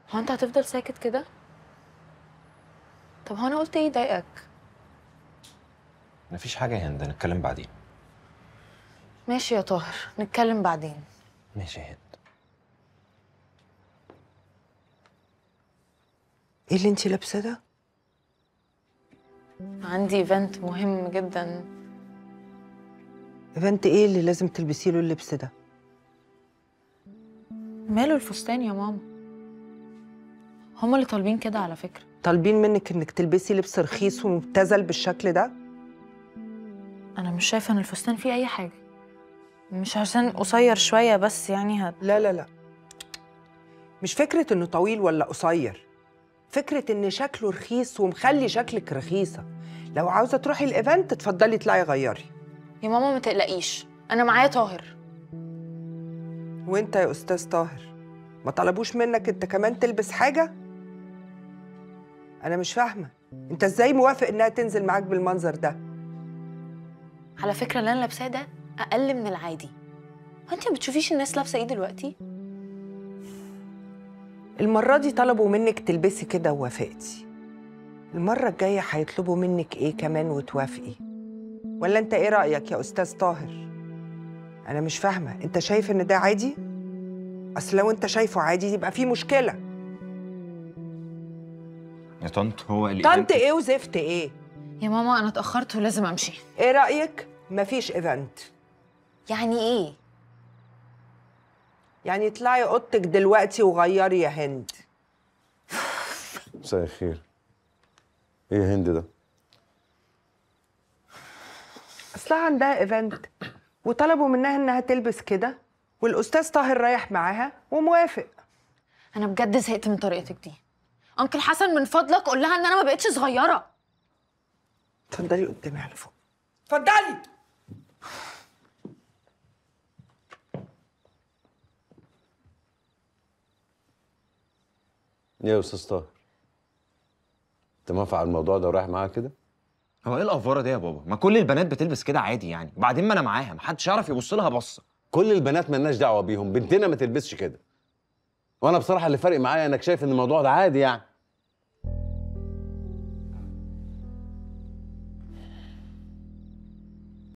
هو انت هتفضل ساكت كده طب هو انا قلت ايه يضايقك مفيش حاجه يا هند نتكلم بعدين ماشي يا طاهر نتكلم بعدين ماشي يا هند ايه اللي انت لابسه ده عندي ايفنت مهم جدا ايفنت ايه اللي لازم تلبسي له اللبس ده ماله الفستان يا ماما هما اللي طالبين كده على فكرة طالبين منك انك تلبسي لبس رخيص ومبتذل بالشكل ده انا مش شايفة ان الفستان فيه اي حاجة مش عشان قصير شوية بس يعني هت لا لا لا مش فكرة انه طويل ولا قصير فكرة ان شكله رخيص ومخلي شكلك رخيصة لو عاوزة تروحي الايفنت اتفضلي اطلعي غيري يا ماما ما تقلقيش انا معايا طاهر وانت يا استاذ طاهر ما طلبوش منك انت كمان تلبس حاجة انا مش فاهمة انت ازاي موافق انها تنزل معاك بالمنظر ده على فكرة اللي انا لابساه ده اقل من العادي هو انت ما بتشوفيش الناس لابسة ايه دلوقتي المرة دي طلبوا منك تلبسي كده ووافقتي المرة الجاية هيطلبوا منك ايه كمان وتوافقي ولا انت ايه رأيك يا استاذ طاهر انا مش فاهمة انت شايف ان ده عادي اصل لو انت شايفه عادي يبقى في مشكلة يا طنط هو اللي طنط ايه وزفت ايه يا ماما انا اتأخرت ولازم امشي ايه رأيك مفيش ايفنت يعني ايه يعني اطلعي اوضتك دلوقتي وغيري يا هند مساء الخير ايه هند ده اصلها عندها ايفنت وطلبوا منها انها تلبس كده والاستاذ طاهر رايح معاها وموافق انا بجد زهقت من طريقتك دي انكل حسن من فضلك قول لها ان انا ما بقتش صغيره اتفضلي قدامي على فوق اتفضلي ايه يا استاذ طاهر انت موافق على الموضوع ده ورايح معاها كده هو ايه الافوره دي يا بابا ما كل البنات بتلبس كده عادي يعني وبعدين ما انا معاها محدش يعرف يبص لها بصه كل البنات مالناش دعوه بيهم بنتنا ما تلبسش كده وانا بصراحه اللي فارق معايا انك شايف ان الموضوع ده عادي يعني